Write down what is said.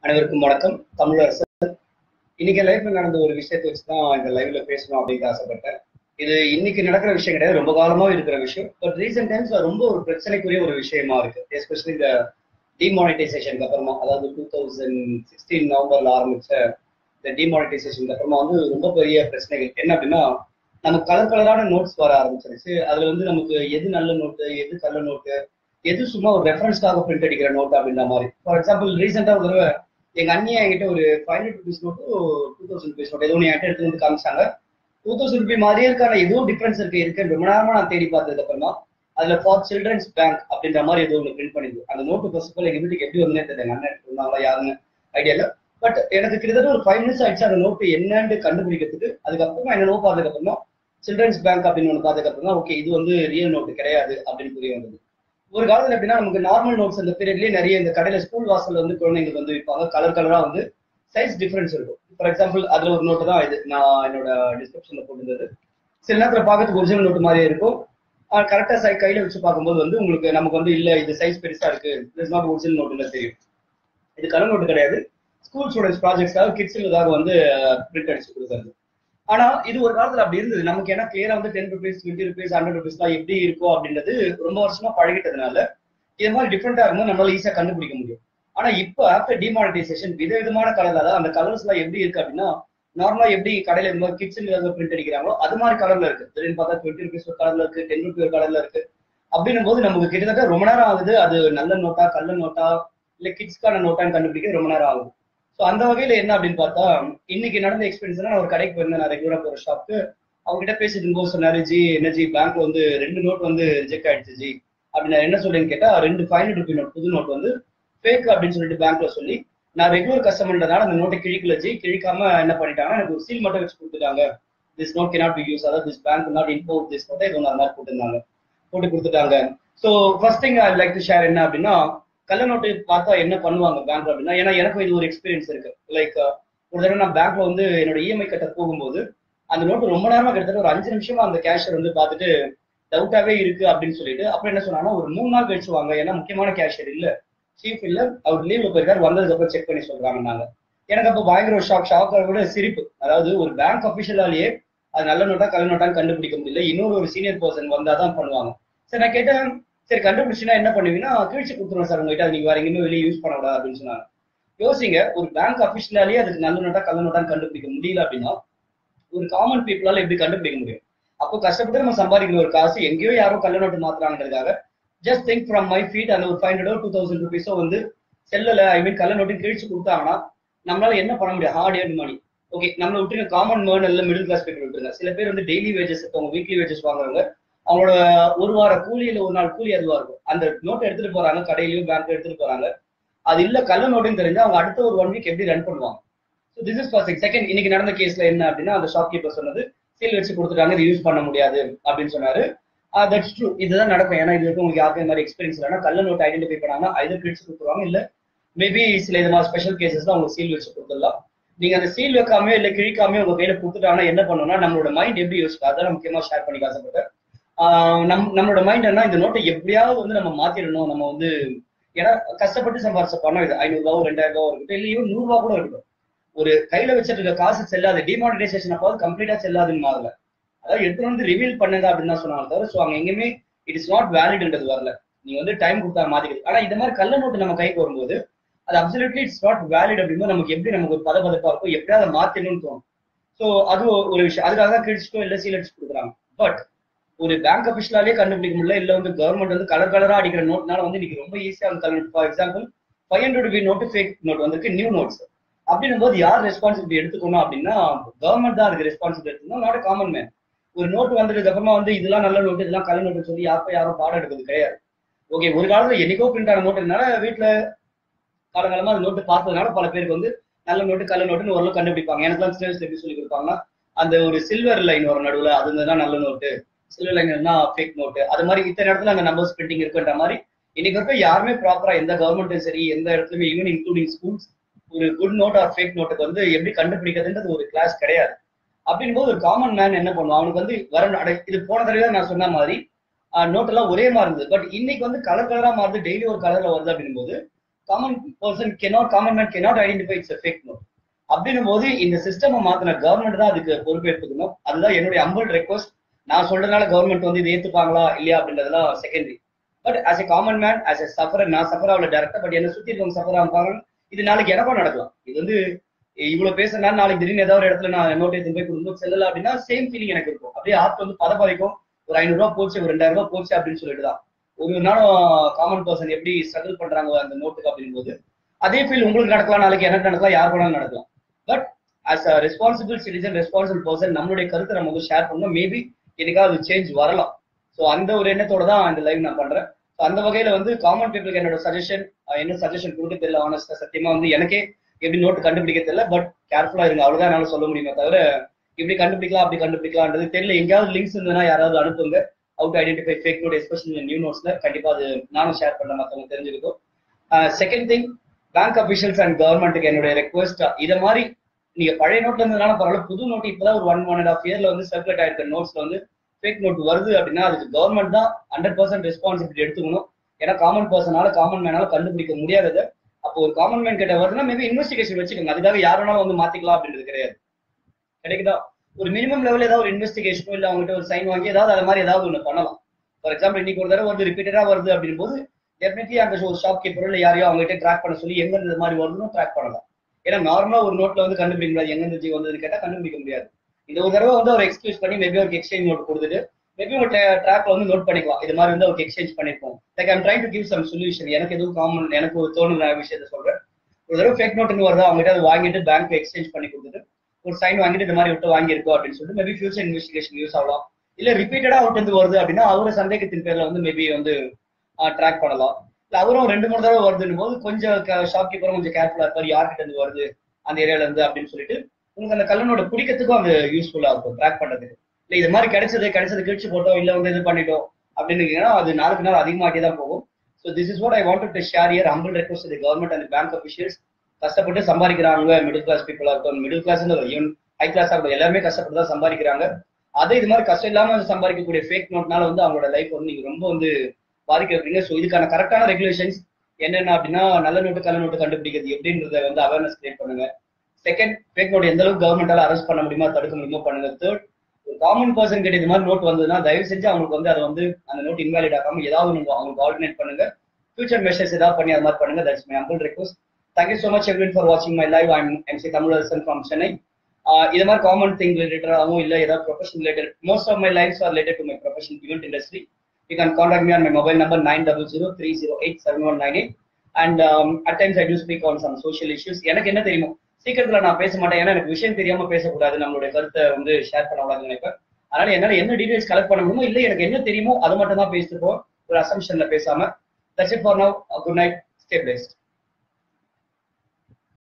அனைவருக்கும் வணக்கம் தமிழரசு இன்னைக்கு லைஃப்ல நடந்த ஒரு விஷயத்தை வச்சுதான் இந்த லைவ்ல பேசணும் அப்படின்னு ஆசைப்பட்டேன் இது இன்னைக்கு நடக்கிற விஷயம் கிடையாது ரொம்ப காலமா இருக்கிற விஷயம் பட் ரீசெண்ட் டைம்ஸ்ல ரொம்ப ஒரு பிரச்சனைக்குரிய ஒரு விஷயமா இருக்கு எஸ்பெஷலி இந்த டிமானிட்டைசேஷனுக்கு அப்புறமா அதாவது டூ தௌசண்ட் சிக்ஸ்டீன் நவம்பர்ல ஆரம்பிச்ச இந்த டிமானிட்டைசேஷனுக்கு அப்புறமா வந்து ரொம்ப பெரிய பிரச்சனைகள் என்ன அப்படின்னா நமக்கு கலர் கலரான நோட்ஸ் வர ஆரம்பிச்சிருச்சு அதுல வந்து நமக்கு எது நல்ல நோட்டு எது கள்ள நோட்டு எது சும்மா ஒரு ரெஃபரன்ஸ்க்காக பிரிண்ட் அடிக்கிற நோட் அப்படின்ற மாதிரி ஃபார் எக்ஸாம்பிள் ரீசெண்டா ஒரு தடவை எங்க அண்ணியா என்கிட்ட ஒரு five hundred rupees note two thousand rupees note ஏதோ ஒன்று என்கிட்ட எடுத்து வந்து காமிச்சாங்க டூ தௌசண்ட் ருபி மாதிரியே இருக்கான ஏதோ டிஃபரன்ஸ் இருக்கு இருக்கு ரொம்ப நேரமா நான் தேடி பார்த்ததுக்கு அப்புறமா அதுல ஃபார் சில்ட்ரன்ஸ் பேங்க் அப்படின்ற மாதிரி ஏதோ ஒன்று பிரிண்ட் பண்ணிது அந்த நோட்டு ஃபர்ஸ்ட் ஆஃப் ஆல் எங்க வீட்டுக்கு எப்படி வந்தே தெரியல அண்ணன் எடுத்து இருந்தாங்களா யாருன்னு ஐடியா இல்லை பட் எனக்கு கிட்டத்தட்ட ஒரு ஃபைவ் மினிட்ஸ் ஆயிடுச்சு அந்த நோட்டு என்னன்னு கண்டுபிடிக்கிறதுக்கு அதுக்கப்புறமா என்ன நோட் பார்த்ததுக்கு அப்புறமா சில்ட்ரன்ஸ் பேங்க் அப்படின்னு ஒன்று பார்த்ததுக்கு அப்புறமா ஓகே இது வந்து ரியல் நோட்டு கிடையாது அப்படின்னு புரிய வந்தது ஒரு காலத்துல எப்படின்னா நமக்கு நார்மல் நோட்ஸ் அந்த பீரியட்லயே நிறைய இந்த கடையில ஸ்கூல் வாசல்ல வந்து குழந்தைங்களுக்கு வந்து விற்பாங்க கலர் கலரா வந்து சைஸ் டிஃபரன்ஸ் இருக்கும் ஃபார் எக்ஸாம்பிள் அதுல ஒரு நோட்டு தான் இது நான் என்னோட டிஸ்கிரிப்ஷன்ல போட்டிருந்தது சில நேரத்துல பார்க்கறதுக்கு ஒரிஜினல் நோட்டு மாதிரியே இருக்கும் கரெக்டா சை கையில வச்சு பார்க்கும்போது வந்து உங்களுக்கு நமக்கு வந்து இல்ல இது சைஸ் பெருசா இருக்கு இட்ஸ் நாட் ஒரிஜினல் நோட்டுன்னு தெரியும் இது கலர் நோட்டு கிடையாது ஸ்கூல் ஸ்டூடெண்ட்ஸ் ப்ராஜெக்ட்ஸ்க்காக கிட்ஸுக்காக வந்து பிரிண்ட் அடிச்சு கொடுக்கறது ஆனா இது ஒரு காலத்துல அப்படி இருந்தது நமக்கு ஏன்னா கிளியரா வந்து ten rupees twenty rupees hundred ருபீஸ்லாம் எப்படி இருக்கும் அப்படின்றது ரொம்ப வருஷமா பழகிட்டதுனால இது மாதிரி டிஃப்ரெண்டா இருக்கும்போது நம்மளால ஈஸியா கண்டுபிடிக்க முடியும் ஆனா இப்போ ஆஃப்டர் டிமானிட்டைசேஷன் விதவிதமான கலர்ல அதாவது அந்த கலர்ஸ் எல்லாம் எப்படி இருக்கு அப்படின்னா நார்மலா எப்படி கடையில இந்த மாதிரி கிட்ஸ் பிரிண்ட் அடிக்கிறாங்களோ அது மாதிரி கலர்ல இருக்கு திடீர்னு பார்த்தா டுவெண்ட்டி ருபீஸ் ஒரு கலர்ல இருக்கு டென் ருபி ஒரு கலர்ல இருக்கு அப்படின்னும் போது நமக்கு கிட்டத்தட்ட ரொம்ப நேரம் ஆகுது அது நல்ல நோட்டா கள்ள நோட்டா இல்ல கிட்ஸ்க்கான நோட்டான்னு கண்டுபிடிக்க ரொம்ப நேரம் ஆகுது ஸோ அந்த வகையில என்ன அப்படின்னு பார்த்தா இன்னைக்கு நடந்த எக்ஸ்பீரியன்ஸ் நான் ஒரு கடைக்கு போயிருந்தேன் நான் ரெகுலரா போற ஷாப்க்கு அவங்க கிட்ட பேசிட்டு இருக்கும்போது சொன்னாரு ஜி என்ன ஜி பேங்க்ல வந்து ரெண்டு நோட் வந்து ரிஜெக்ட் ஆயிடுச்சு ஜி அப்படி நான் என்ன சொல்றேன்னு கேட்டா ரெண்டு ஃபைவ் ஹண்ட்ரட் ருபி நோட் புது நோட் வந்து ஃபேக் அப்படின்னு சொல்லிட்டு பேங்க்ல சொல்லி நான் ரெகுலர் கஸ்டமர்ன்றதால அந்த நோட்டை கிழிக்கல ஜி கிழிக்காம என்ன பண்ணிட்டாங்கன்னா எனக்கு ஒரு சீல் மட்டும் வச்சு கொடுத்துட்டாங்க this note can not be use அதாவது this bank not import this நோட்டை இது ஒன்று அந்த மாதிரி போட்டிருந்தாங்க போட்டு கொடுத்துட்டாங்க so first thing I like to share என்ன அப்படின்னா கள்ள நோட்டு பார்த்தா என்ன பண்ணுவாங்க பேங்க்ல அப்படின்னா ஏன்னா எனக்கும் இது ஒரு எக்ஸ்பீரியன்ஸ் இருக்கு லைக் ஒரு தடவை நான் பேங்க்ல வந்து என்னோட இஎம்ஐ கட்ட போகும்போது அந்த நோட்டு ரொம்ப நேரமா கிட்டத்தட்ட ஒரு அஞ்சு நிமிஷமா அந்த கேஷியர் வந்து பார்த்துட்டு டவுட்டாவே இருக்கு அப்படின்னு சொல்லிட்டு அப்புறம் என்ன சொன்னாங்கன்னா ஒரு மூணு நாள் கழிச்சு வாங்க ஏன்னா முக்கியமான கேஷியர் இல்ல சீஃப் இல்ல அவர் லீவ்ல போயிருக்காரு வந்ததுக்கு அப்புறம் செக் பண்ணி சொல்றாங்க நாங்க எனக்கு அப்போ பயங்கர ஷாக் ஷாக்கை விட சிரிப்பு அதாவது ஒரு பேங்க் அபிஷியலாலேயே அது நல்ல நோட்டா கள்ள நோட்டான்னு கண்டுபிடிக்க முடியல இன்னொரு ஒரு சீனியர் பர்சன் வந்தாதான் பண்ணுவாங்க சரி நான் கேட்டேன் சரி கண்டுபிடிச்சுன்னா என்ன பண்ணுவீங்கன்னா கிழிச்சு கொடுத்துருவோம் சார் உங்ககிட்ட நீங்க வேற எங்கேயுமே வெளியே யூஸ் பண்ணக்கூடாது அப்படின்னு சொன்னாங்க யோசிங்க ஒரு பேங்க் அபிஷியலாலேயே அதுக்கு நல்ல நோட்டா கள்ள நோட்டான்னு கண்டுபிடிக்க முடியல அப்படின்னா ஒரு காமன் பீப்புளால எப்படி கண்டுபிடிக்க முடியும் அப்போ கஷ்டப்பட்டு நம்ம சம்பாதிக்கிற ஒரு காசு எங்கேயோ யாரோ கள்ள நோட்டு மாத்துறாங்கிறதுக்காக just think from my feed அந்த ஒரு ஃபைவ் ஹண்ட்ரடோ டூ தௌசண்ட் ருபீஸோ வந்து செல்லல ஐ மீன் கள்ள நோட்டு கிழிச்சு கொடுத்தாங்கன்னா நம்மளால என்ன பண்ண முடியும் ஹார்ட் ஏர்ன் மணி ஓகே நம்மள விட்டுருங்க காமன் மேர்ன் இல்ல மிடில் கிளாஸ் பீப்புள் விட்டுருங்க சில பேர் வந்து டெய்லி வேஜஸ் இருக்கவங்க வீக்லி வேஜஸ் வாங்குறவங்க அவங்களோட ஒரு வார கூலி இல்ல ஒரு நாள் கூலி அதுவா இருக்கும் அந்த நோட்டை எடுத்துட்டு போறாங்க கடையிலயும் பேங்க் எடுத்துட்டு போறாங்க அது இல்ல கள்ள நோட்டுன்னு தெரிஞ்சு அவங்க அடுத்த ஒரு ஒன் வீக் எப்படி ரன் பண்ணுவாங்க so this is first second இன்னைக்கு நடந்த கேஸ்ல என்ன அப்படின்னா அந்த ஷாப் கீப்பர் சொன்னது சீல் வச்சு கொடுத்துட்டாங்க இது யூஸ் பண்ண முடியாது அப்படின்னு சொன்னாரு தட்ஸ் ட்ரூ இதுதான் நடக்கும் ஏன்னா இது வரைக்கும் உங்களுக்கு யாருக்கும் இந்த மாதிரி எக்ஸ்பீரியன்ஸ் இல்லைனா கள்ள நோட் ஐடென்டிஃபை பண்ணாங்கன்னா ஐதர் கிழிச்சு கொடுத்துருவாங்க இல்ல மேபி சில இது மாதிரி ஸ்பெஷல் கேசஸ் தான் உங்களுக்கு சீல் வச்சு கொடுத்துடலாம் நீங்க அந்த சீல் வைக்காம இல்ல கிழிக்காம உங்க கையில கொடுத்துட்டாங்கன்னா என்ன பண்ணணும்னா நம்மளோட மைண்ட் எப்படி யோசிக்கும் அதான் முக்கியமா ஷேர் பண்ணி ஆசைப்பட்டேன் நம் நம்மளோட மைண்ட் என்ன இந்த நோட்டை எப்படியாவது வந்து நம்ம மாத்திடணும் நம்ம வந்து ஏன்னா கஷ்டப்பட்டு சம்பாரிச்ச பணம் இது ஐநூறு ரூபாவோ ரெண்டாயிரம் ரூபாவோ இருக்கட்டும் இல்லை ஈவன் நூறு ரூபா கூட இருக்கட்டும் ஒரு கையில வச்சிட்டு இருக்க காசு செல்லாது டிமானிட்டைசேஷன் அப்போ கம்ப்ளீட்டா செல்லாதுன்னு மாறல அதாவது எடுத்து வந்து ரிவீல் பண்ணுங்க அப்படின்னு தான் சொன்னாங்க தவிர ஸோ அங்க எங்கேயுமே இட் இஸ் நாட் வேலிட்ன்றது வரல நீங்க வந்து டைம் கொடுத்தா மாத்திக்கிறது ஆனா இந்த மாதிரி கள்ள நோட்டு நம்ம கைக்கு வரும்போது அது அப்சல்யூட்லி இட்ஸ் நாட் வேலிட் அப்படிங்கும்போது நமக்கு எப்படி நமக்கு ஒரு பதப்பதப்பா இருக்கும் எப்படியாவது அதை மாத்தணும்னு தோணும் ஸோ அது ஒரு விஷயம் அதுக்காக தான் கிழிச்சிட்டோ இல்லை சீல் அடிச்சு கொடுக்குறாங்க பட் ஒரு பேங்க் அபிஷியலாலே கண்டுபிடிக்க முடியல இல்ல வந்து கவர்மெண்ட் வந்து கலர் கலரா அடிக்கிற நோட்னால வந்து இன்னைக்கு ரொம்ப ஈஸியா அந்த colour for example five hundred rupee note fake note வந்துருக்கு நியூ நோட்ஸ் அப்படின்னும் போது யார் ரெஸ்பான்சிபிலிட்டி எடுத்துக்கணும் அப்படின்னா கவர்மெண்ட் தான் அதுக்கு ரெஸ்பான்சிபிலிட்டி எடுத்துக்கணும் நாட் காமன் மேன் ஒரு நோட்டு வந்ததுக்கு அப்புறமா வந்து இதெல்லாம் நல்ல நோட்டு இதெல்லாம் கலர் நோட்டு சொல்லி யாருக்கும் யாரும் பாடம் எடுக்கிறது கிடையாது ஓகே ஒரு காலத்துல என்னைக்கோ பிரிண்ட் ஆன நோட்டு இருந்தால வீட்டுல காலகாலமா அந்த நோட்டு பார்த்ததுனால பல பேருக்கு வந்து நல்ல நோட்டு கள்ள நோட்டுன்னு ஓரளவு கண்டுபிடிப்பாங்க எனக்குலாம் சின்ன வயசுல எப்படி சொல்லி கொடுப்பாங்கன்னா அந்த ஒரு சில்வர் லைன் வரும் நடுவுல அது இருந்ததுதான் நல்ல note silver line fake note அது மாதிரி இத்தனை இடத்துல அந்த நம்பர்ஸ் பிரிண்டிங் இருக்குன்ற மாதிரி இன்னைக்கு வரைக்கும் யாருமே ப்ராப்பரா எந்த கவர்மெண்ட்டும் சரி எந்த இடத்துலயுமே ஈவன் இன்க்ளூடிங் ஸ்கூல்ஸ் ஒரு குட் நோட் ஆர் ஃபேக் நோட்டுக்கு வந்து எப்படி கண்டுபிடிக்கிறதுன்றது ஒரு கிளாஸ் கிடையாது அப்படின் போது ஒரு காமன் மேன் என்ன பண்ணுவான் அவனுக்கு வந்து வர இது போன தடவை நான் சொன்ன மாதிரி நோட் எல்லாம் ஒரே மாதிரி இருந்தது பட் இன்னைக்கு வந்து கலர் கலரா மாறுது டெய்லி ஒரு கலர்ல வருது அப்படின் போது common person cannot common man cannot identify it's fake note அப்படின்னும் போது இந்த சிஸ்டம் மாத்தின கவர்மெண்ட் தான் அதுக்கு பொறுப்பேற்றுக்கணும் அதுதான் என்னுடைய அம்பல் ரெக்வஸ்ட் நான் சொல்றதுனால கவர்மெண்ட் வந்து இதை ஏத்துப்பாங்களா இல்லையா அப்படின்றதெல்லாம் secondary but as a common man as a sufferer நான் சஃபர் ஆகல டேரக்டா பட் என்ன சுத்தி இருக்கவங்க சஃபர் ஆகாங்க இது நாளைக்கு எனக்கும் நடக்கலாம் இது வந்து இவ்வளவு பேசுறதுனால நாளைக்கு திடீர்னு ஏதாவது ஒரு இடத்துல நான் நோட் எடுத்து போய் கொடுத்து செல்லல அப்படின்னா சேம் ஃபீலிங் எனக்கு இருக்கும் அப்படியே ஆர்ட் வந்து பதப்பதைக்கும் ஒரு ஐநூறு ரூபாய் போச்சு ஒரு ரெண்டாயிரம் ரூபாய் போச்சு அப்படின்னு சொல்லிட்டு தான் ஒரு நாளும் காமன் பர்சன் எப்படி ஸ்ட்ரகிள் பண்றாங்க அந்த நோட்டுக்கு அப்படின் போது அதே ஃபீல் உங்களுக்கு நடக்கலாம் நாளைக்கு எனக்கு நடக்கலாம் யார் வேணாலும் நடக்கலாம் but as a responsible citizen responsible person நம்மளுடைய கருத்தை நம்ம வந்து ஷேர் பண்ணோம் மேபி என்னைக்காவது சேஞ்ச் வரலாம் ஸோ அந்த ஒரு எண்ணத்தோட தான் இந்த லைவ் நான் பண்றேன் ஸோ அந்த வகையில வந்து காமன் பீப்புளுக்கு என்னோட சஜஷன் என்ன சஜஷன் கொடுக்க தெரியல ஆனஸ்டா சத்தியமா வந்து எனக்கே எப்படி நோட் கண்டுபிடிக்க தெரியல பட் கேர்ஃபுல்லா இருங்க அவ்வளவுதான் என்னால சொல்ல முடியுமே தவிர இப்படி கண்டுபிடிக்கலாம் அப்படி கண்டுபிடிக்கலாம்ன்றது தெரியல எங்கேயாவது லிங்க்ஸ் இருந்ததுன்னா யாராவது அனுப்புங்க out identify fake note especially new நோட்ஸ்ல கண்டிப்பா அது நானும் ஷேர் பண்ண மற்றவங்க தெரிஞ்சுக்கிட்டோம் second thing bank officials and கவர்மெண்ட்டுக்கு என்னுடைய ரெக்வஸ்ட் இதை மாதிரி நீங்க பழைய நோட்ல இருந்ததுனால பரவாயில்ல புது நோட் இப்பதான் ஒரு ஒன் ஒன் அண்ட் ஆஃப் இயர்ல வந்து சர்க்குலேட் ஆயிருக்க நோட்ஸ்ல வந்து ஃபேக் நோட் வருது அப்படின்னா அதுக்கு கவர்மெண்ட் தான் ஹண்ட்ரட் பர்சன்ட் ரெஸ்பான்சிபிலிட்டி எடுத்துக்கணும் ஏன்னா காமன் பர்சனால காமன் மேனால கண்டுபிடிக்க முடியாதது அப்போ ஒரு காமன் மேன் கிட்ட வருதுன்னா மேபி இன்வெஸ்டிகேஷன் வச்சுக்கோங்க அதுக்காக யார் வேணாலும் வந்து மாத்திக்கலாம் அப்படின்றது கிடையாது கிடைக்குதா ஒரு மினிமம் லெவல் ஏதாவது ஒரு இன்வெஸ்டிகேஷனோ இல்ல அவங்ககிட்ட ஒரு சைன் வாங்கி ஏதாவது அது மாதிரி ஏதாவது ஒன்று பண்ணலாம் ஃபார் எக்ஸாம்பிள் இன்னைக்கு ஒரு தடவை வந்து ரிப்பீட்டடா வருது அப்படின் போது டெஃபினெட்லி அந்த ஒரு ஷாப் கீப்பரோ இல்ல யாரையோ அவங்ககிட்ட ட்ராக் பண்ண சொல்லி எங்க இந்த மாதிரி வருதுன்னு ட்ராக் பண்ணலாம் ஏன்னா நார்மலா ஒரு நோட்ல வந்து கண்டுபிடிக்க முடியாது எங்க இருந்து வந்ததுன்னு கேட்டா கண்டுபிடிக்க முடியாது இந்த ஒரு தடவை வந்து அவர் எக்ஸ்கியூஸ் பண்ணி மேபி அவருக்கு எக்ஸ்சேஞ்ச் நோட் கொடுத்துட்டு மேபி உங்க ட்ராக்ல வந்து நோட் பண்ணிக்கலாம் இது மாதிரி வந்து அவருக்கு எக்ஸ்சேஞ்ச் பண்ணிருப்போம் like I'm trying to give some solution எனக்கு எதுவும் காமன் எனக்கு ஒரு தோணுன விஷயத்த சொல்றேன் ஒரு தடவை ஃபேக் நோட்டுன்னு வருதா அவங்ககிட்ட அதை வாங்கிட்டு பேங்க் எக்ஸ்சேஞ்ச் பண்ணி கொடுத்துட்டு ஒரு சைன் வாங்கிட்டு இந்த மாதிரி விட்டு வாங்கியிருக்கோம் அப்படின்னு சொல்லிட்டு மேபி ஃபியூச்சர் இன்வெஸ்டிகேஷன் யூஸ் ஆகலாம் இல்ல ரிப்பீட்டடா அவுட் வந்து வருது அப்படின்னா அவரு சந்தேகத்தின் பேர்ல வந்து மேபி வந்து ட்ராக் பண்ணலாம் இல்ல அவரும் ரெண்டு மூணு தடவை வருதுன்னு போது கொஞ்சம் ஷாப் கீப்பரும் கொஞ்சம் கேர்ஃபுல்லா இருப்பார் யார்கிட்ட இருந்து வருது அந்த ஏரியால இருந்து அப்படின்னு சொல்லிட்டு உங்களுக்கு அந்த கல்லனோட பிடிக்கிறதுக்கும் அது யூஸ்ஃபுல்லா இருக்கும் ட்ராக் பண்றதுக்கு இல்ல இது மாதிரி கிடைச்சது கிடைச்சது கிழிச்சு போட்டோம் இல்ல வந்து இது பண்ணிட்டோம் அப்படின்னு அது நாளுக்கு நாள் அதிகமாகிட்டே தான் போகும் so this is what I want to share our humble request the government and bank officials கஷ்டப்பட்டு சம்பாதிக்கிறாங்க மிடில் கிளாஸ் பீப்புளா இருக்கும் middle class even high class ஆகட்டும் எல்லாருமே கஷ்டப்பட்டு தான் சம்பாதிக்கிறாங்க அதே இது மாதிரி கஷ்டம் இல்லாம சம்பாதிக்கக்கூடிய ஃபேக் நோட்னால வந்து அவங்களோட லைஃப் வந்து நீங்க ரொம்ப வந்து பாதிக்க வைக்கிறீங்க ஸோ இதுக்கான கரெக்டான ரெகுலேஷன்ஸ் என்னென்ன அப்படின்னா நல்ல நோட்டு கள்ள நோட்டு கண்டுபிடிக்கிறது எப்படின்றத வந்து அவேர்னஸ் கிரியேட் பண்ணுங்க செகண்ட் ஃபேக் நோட் எந்த அளவுக்கு கவர்மெண்டால அரெஸ்ட் பண்ண முடியுமா தடுக்க முடியுமோ பண்ணுங்க தேர்ட் ஒரு காமன் பர்சன் கிட்ட இது மாதிரி நோட் வந்ததுன்னா தயவு செஞ்சு அவங்களுக்கு வந்து அதை வந்து அந்த நோட் இன்வாலிட் ஆகாம ஏதாவது ஒன்று அவங்களுக்கு ஆல்டர்னேட் பண்ணுங்க ஃபியூச்சர் மெஷர்ஸ் ஏதாவது பண்ணி அது மாதிரி பண்ணுங்க that's my humble request thank you so much everyone for வாட்சிங் my live I'm MC Tamilarasan from Chennai இது மாதிரி காமன் திங் ரிலேட்டடாகவும் இல்லை ஏதாவது profession related most of my lifes are related to my profession event industry you can contact me on my mobile number nine double zero three zero eight seven one nine eight and at times I do speak on some social issues எனக்கு என்ன தெரியுமோ சீக்கிரத்துல நான் பேச மாட்டேன் ஏன்னா எனக்கு விஷயம் தெரியாம பேசக்கூடாது நம்மளுடைய கருத்தை வந்து ஷேர் பண்ண கூடாதுன்னு நினைப்பேன் அதனால என்னால என்ன டீடைல்ஸ் கலெக்ட் பண்ண முடியுமோ இல்லை எனக்கு என்ன தெரியுமோ அது மட்டும் தான் பேசிட்டு ஒரு அசம்ஷன்ல பேசாம that's it for now good night stay placed